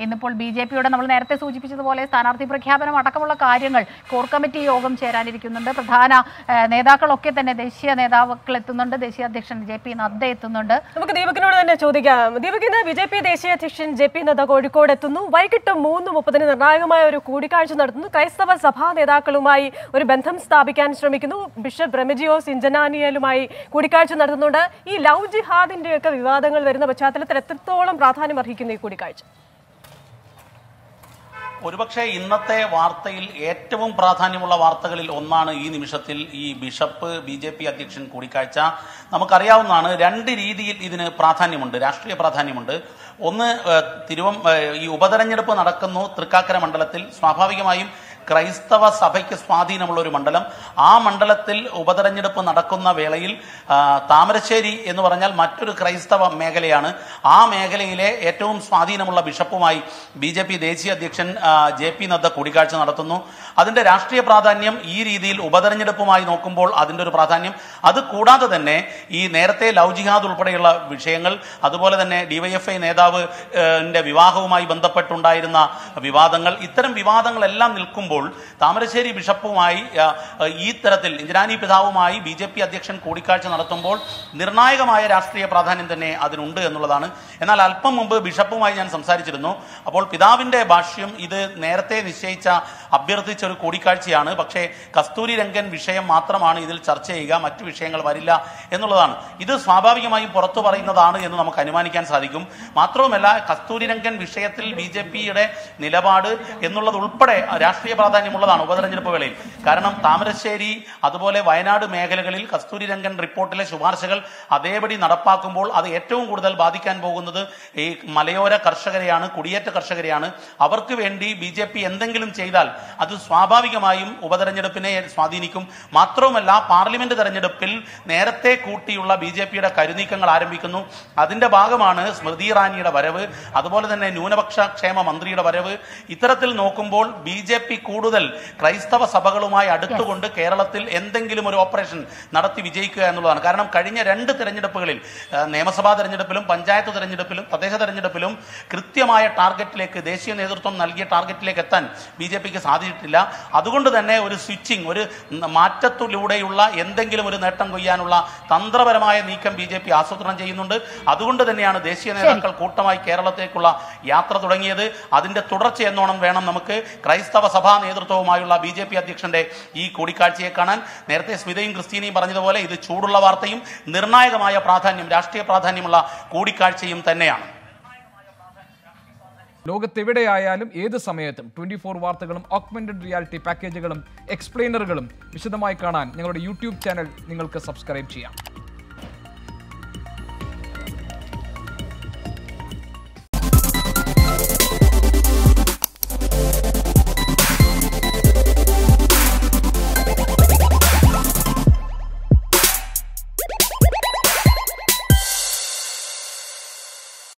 ഇന്നിപ്പോൾ B J പിയുടെ നമ്മൾ നേരത്തെ സൂചിപ്പിച്ചതുപോലെ സ്ഥാനാർത്ഥി പ്രഖ്യാപനം അടക്കമുള്ള കാര്യങ്ങൾ കോർ കമ്മിറ്റി യോഗം ചേരാനിരിക്കുന്നുണ്ട് പ്രധാന ഏഹ്, നേതാക്കളൊക്കെ തന്നെ ദേശീയ നേതാക്കൾ എത്തുന്നുണ്ട് ദേശീയ അധ്യക്ഷൻ ജെ പി നദ്ദ എത്തുന്നുണ്ട് നമുക്ക് ദീപകിനോട് തന്നെ ചോദിക്കാം ദീപക് ഇന്ന് ബി ജെ പി ദേശീയ അധ്യക്ഷൻ ജെ പി നദ്ദ കോഴിക്കോട് എത്തുന്നു വൈകിട്ട് മൂന്ന് മുപ്പതിന് നിർണായകമായ ഒരു കൂടിക്കാഴ്ച നടത്തുന്നു ക്രൈസ്തവ സഭാ നേതാക്കളുമായി ഒരു ബന്ധം സ്ഥാപിക്കാൻ ശ്രമിക്കുന്നു ബിഷപ്പ് റെമജിയോസ് ഇഞ്ചനാനിയലുമായി കൂടിക്കാഴ്ച നടത്തുന്നുണ്ട് ഈ ലവ് ജിഹാദിന്റെ ഒക്കെ വിവാദങ്ങൾ വരുന്ന പശ്ചാത്തലത്തിൽ എത്രത്തോളം പ്രാധാന്യം അർഹിക്കുന്നു ഈ കൂടിക്കാഴ്ച ഒരുപക്ഷെ ഇന്നത്തെ വാർത്തയിൽ ഏറ്റവും പ്രാധാന്യമുള്ള വാർത്തകളിൽ ഒന്നാണ് ഈ നിമിഷത്തിൽ ഈ ബിഷപ്പ് ബി ജെ പി അധ്യക്ഷൻ കൂടിക്കാഴ്ച നമുക്കറിയാവുന്നതാണ് രണ്ട് രീതിയിൽ ഇതിന് പ്രാധാന്യമുണ്ട് രാഷ്ട്രീയ പ്രാധാന്യമുണ്ട് ഒന്ന് ഏഹ്, തിരുവം ഏഹ്, ഈ ഉപതെരഞ്ഞെടുപ്പ് നടക്കുന്നു തൃക്കാക്കര മണ്ഡലത്തിൽ സ്വാഭാവികമായും ക്രൈസ്തവ സഭയ്ക്ക് സ്വാധീനമുള്ള ഒരു മണ്ഡലം ആ മണ്ഡലത്തിൽ ഉപതെരഞ്ഞെടുപ്പ് നടക്കുന്ന വേളയിൽ ആ, താമരശ്ശേരി എന്ന് പറഞ്ഞാൽ മറ്റൊരു ക്രൈസ്തവ മേഖലയാണ് ആ മേഖലയിലെ ഏറ്റവും സ്വാധീനമുള്ള ബിഷപ്പുമായി ബി ജെ പി ദേശീയ അധ്യക്ഷൻ ആ, ജെ പി നദ്ദ കൂടിക്കാഴ്ച നടത്തുന്നു അതിന്റെ രാഷ്ട്രീയ പ്രാധാന്യം ഈ രീതിയിൽ ഉപതെരഞ്ഞെടുപ്പുമായി നോക്കുമ്പോൾ അതിന്റെ ഒരു പ്രാധാന്യം അത് കൂടാതെ തന്നെ ഈ നേരത്തെ ലവ് ജിഹാദ് ഉൾപ്പെടെയുള്ള വിഷയങ്ങൾ അതുപോലെ തന്നെ ഡിവൈഎഫ്ഐ നേതാവ് ഏഹ്, ന്റെ വിവാഹവുമായി ബന്ധപ്പെട്ടുണ്ടായിരുന്ന വിവാദങ്ങൾ ഇത്തരം വിവാദങ്ങളെല്ലാം നിൽക്കുമ്പോൾ താമരശ്ശേരി ബിഷപ്പുമായി ആ, ഈ തരത്തിൽ ഇന്ദ്രാനി പിതാവുമായി ബി ജെ പി അധ്യക്ഷൻ കൂടിക്കാഴ്ച നടത്തുമ്പോൾ നിർണായകമായ രാഷ്ട്രീയ പ്രാധാന്യം തന്നെ അതിനുണ്ട് എന്നുള്ളതാണ് എന്നാൽ അല്പം മുമ്പ് ബിഷപ്പുമായി ഞാൻ സംസാരിച്ചിരുന്നു അപ്പോൾ പിതാവിന്റെ ഭാഷ്യം ഇത് നേരത്തെ നിശ്ചയിച്ച അഭ്യർത്ഥിച്ച ഒരു കൂടിക്കാഴ്ചയാണ് പക്ഷേ കസ്തൂരി രംഗൻ വിഷയം മാത്രമാണ് ഇതിൽ ചർച്ച ചെയ്യുക മറ്റു വിഷയങ്ങൾ വരില്ല എന്നുള്ളതാണ് ഇത് സ്വാഭാവികമായും പുറത്തു പറയുന്നതാണ് എന്ന് നമുക്ക് അനുമാനിക്കാൻ സാധിക്കും മാത്രവുമല്ല കസ്തൂരി രംഗൻ വിഷയത്തിൽ ബി ജെ പിയുടെ നിലപാട് എന്നുള്ളത് ഉൾപ്പെടെ രാഷ്ട്രീയ പ്രാധാന്യമുള്ളതാണ് ഉപതെരഞ്ഞെടുപ്പ് വേളയിൽ കാരണം താമരശ്ശേരി അതുപോലെ വയനാട് മേഖലകളിൽ കസ്തൂരി രംഗൻ റിപ്പോർട്ടിലെ ശുപാർശകൾ അതേപടി നടപ്പാക്കുമ്പോൾ അത് ഏറ്റവും കൂടുതൽ ബാധിക്കാൻ പോകുന്നത് ഈ മലയോര കർഷകരെയാണ് കുടിയേറ്റ കർഷകരെയാണ് അവർക്ക് വേണ്ടി ബി ജെ പി എന്തെങ്കിലും ചെയ്താൽ അത് സ്വാഭാവികമായും ഉപതെരഞ്ഞെടുപ്പിനെ സ്വാധീനിക്കും മാത്രവുമല്ല പാർലമെന്റ് തെരഞ്ഞെടുപ്പിൽ നേരത്തെ കൂട്ടിയുള്ള ബി ജെ പിയുടെ കരുനീക്കങ്ങൾ ആരംഭിക്കുന്നു അതിന്റെ ഭാഗമാണ് സ്മൃതി ഇറാനിയുടെ വരവ് അതുപോലെ തന്നെ ന്യൂനപക്ഷ ക്ഷേമ മന്ത്രിയുടെ വരവ് ഇത്തരത്തിൽ നോക്കുമ്പോൾ ബി ജെ പി കൂടുതൽ ക്രൈസ്തവ സഭകളുമായി അടുത്തുകൊണ്ട് കേരളത്തിൽ എന്തെങ്കിലും ഒരു ഓപ്പറേഷൻ നടത്തി വിജയിക്കുക എന്നുള്ളതാണ് കാരണം കഴിഞ്ഞ രണ്ട് തെരഞ്ഞെടുപ്പുകളിൽ ആ, നിയമസഭാ തെരഞ്ഞെടുപ്പിലും പഞ്ചായത്ത് തെരഞ്ഞെടുപ്പിലും തദ്ദേശ തെരഞ്ഞെടുപ്പിലും കൃത്യമായ ടാർഗറ്റിലേക്ക് ദേശീയ നേതൃത്വം നൽകിയ ടാർഗറ്റിലേക്ക് എത്താൻ ബി ജെ പിക്ക് സാധിച്ചിട്ടില്ല അതുകൊണ്ട് തന്നെ ഒരു സ്വിച്ചിങ് ഒരു മാറ്റത്തിലൂടെയുള്ള എന്തെങ്കിലും ഒരു നേട്ടം കൊയ്യാനുള്ള തന്ത്രപരമായ നീക്കം ബി ജെ പി ആസൂത്രണം ചെയ്യുന്നുണ്ട് അതുകൊണ്ട് തന്നെയാണ് ദേശീയ നേതാക്കൾ കൂട്ടമായി കേരളത്തേക്കുള്ള യാത്ര തുടങ്ങിയത് അതിന്റെ തുടർച്ച എന്നോണം വേണം നമുക്ക് ക്രൈസ്തവ സഭാ നേതൃത്വവുമായുള്ള ബി ജെ പി അധ്യക്ഷന്റെ ഈ കൂടിക്കാഴ്ചയെ കാണാൻ നേരത്തെ സ്മിതയും ക്രിസ്റ്റീനയും പറഞ്ഞതുപോലെ ഇത് ചൂടുള്ള വാർത്തയും നിർണായകമായ പ്രാധാന്യം രാഷ്ട്രീയ പ്രാധാന്യമുള്ള കൂടിക്കാഴ്ചയും തന്നെയാണ് ലോകത്തെവിടെയായാലും ഏത് സമയത്തും ട്വന്റി ഫോർ വാർത്തകളും ഓഗ്മെന്റഡ് റിയാലിറ്റി പാക്കേജുകളും എക്സ്പ്ലെയിനറുകളും വിശദമായി കാണാൻ ഞങ്ങളുടെ യൂട്യൂബ് ചാനൽ നിങ്ങൾക്ക് സബ്സ്ക്രൈബ് ചെയ്യാം